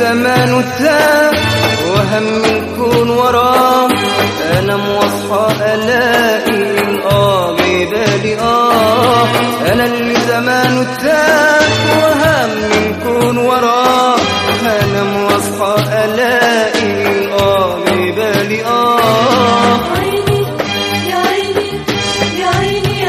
زمانه تاه وهم يكون وراه انام واصحى الاقي اه بالي اه انا اللي زمانه تاه وهم يكون وراه انام واصحى الاقي اه بالي اه عيني يا عيني يا عيني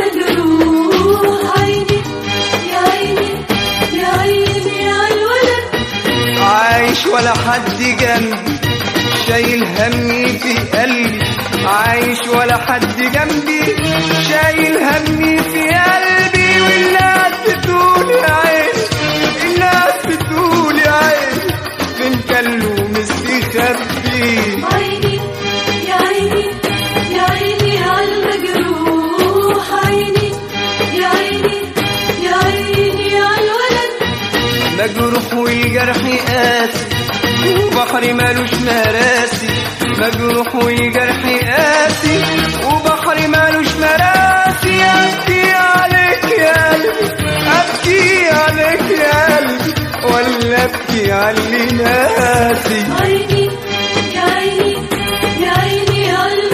عالمجروح عيني يا عيني يا عيني عالولد عايش ولا حد جنبي شايل همي في قلبي عايش ولا حد جنبي شايل همي في قلبي والناس بتقول يا عين الناس بتقول يا عين فين كله مستخبي عيني يا عيني يا عيني عالمجروح عيني يا عيني يا عيني عالولد مجروح والجرح قاسي وبحري مالوش مراسي مجروح والجرح قاسي وبحري مالوش مراسي ابكي عليك يا قلبي ابكي عليك يا قلبي ولا ابكي على اللي ناسي عيني يا عيني يا عيني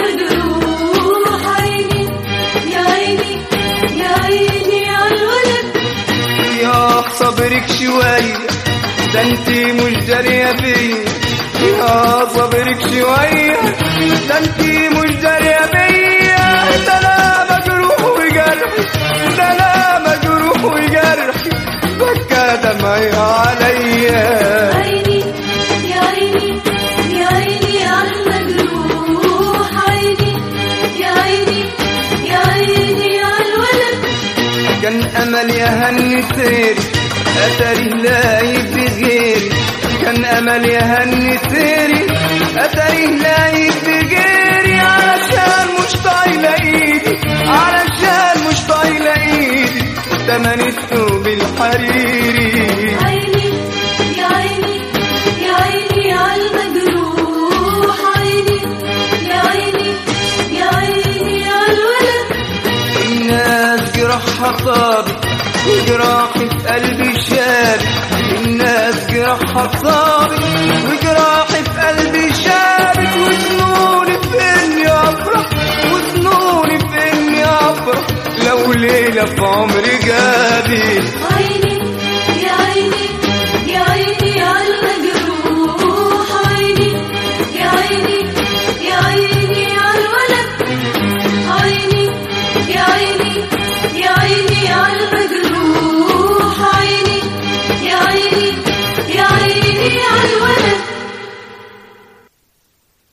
عالمجروح عيني يا عيني يا عيني عالولد يا صبرك شوية ده انت مش دارية بيا يا صبرك شوية ده انت مش دارية بيا ده انا مجروح وجرحي ده انا مجروح وجرحي بكى دمعي عليا عيني يا عيني يا عيني عالمجروح عيني يا عيني يا عيني عالولد كان امل يا هني سيري اتاري لاقي في غيري كان امل يا هني سيري اتاري لاقي في غيري علشان مش طايله ايدي علشان مش طايله ايدي تمن الثوب الحريري عيني يا عيني يا عيني عالمجروح عيني يا عيني يا عيني عالولد الناس جرحها طابت وجراحي في قلبي شاب الناس جرحها طابت وجراحي في قلبي شابت وظنوني في اني افرح وظنوني في اني افرح لو ليله في عمري جابت عيني